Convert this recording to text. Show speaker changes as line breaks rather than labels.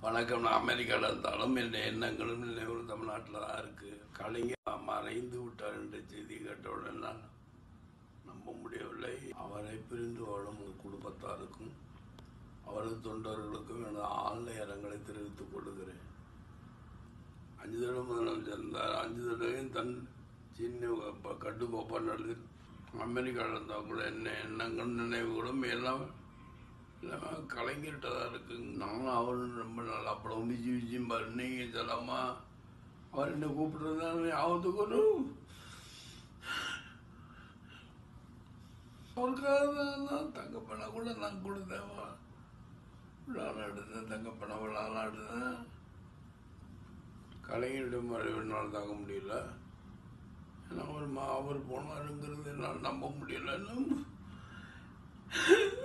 வணக்கம் நான் அமெரிக்காவில் இருந்தாலும் என் எண்ணங்களும் நினைவுகளும் தமிழ்நாட்டில் தான் இருக்குது கலைஞர் மறைந்து விட்டார் என்ற செய்தி கேட்டவுடன் நான் நம்ப முடியவில்லை அவரை பிரிந்து வாழும் குடும்பத்தாருக்கும் அவரது தொண்டர்களுக்கும் எனது ஆழ்ந்த இரங்கலை தெரிவித்துக் கொள்கிறேன் அஞ்சு தடவை முதலமைச்சர் இருந்தார் அஞ்சு தடவையும் தன் சின்ன ப- கட்டுக்கோப்பா நடத்தி அமெரிக்காவில் இருந்தால் கூட என்ன எண்ணங்கள் நினைவுகளும் எல்லாம் எல்லாமே கலைஞர்கிட்ட தான் இருக்கு நானும் அவரும் ரொம்ப நல்லா படம் விஜி விஜயும் பாரு நீங்கள் சொல்லாமா அவர் என்ன கூப்பிடுறது ஞாபகத்துக்கு வரும் அவருக்காக தங்கப்பணம் கூட நான் கொடுத்தேன் விழாலாம் எடுத்தேன் தங்கப்பணம் விழாலாம் எடுத்தேன் கலைஞருடைய மறைவினால் தாங்க முடியல ஏன்னா அவர் மா அவர் போனாருங்கிறது என்னால் நம்ப முடியல இன்னும்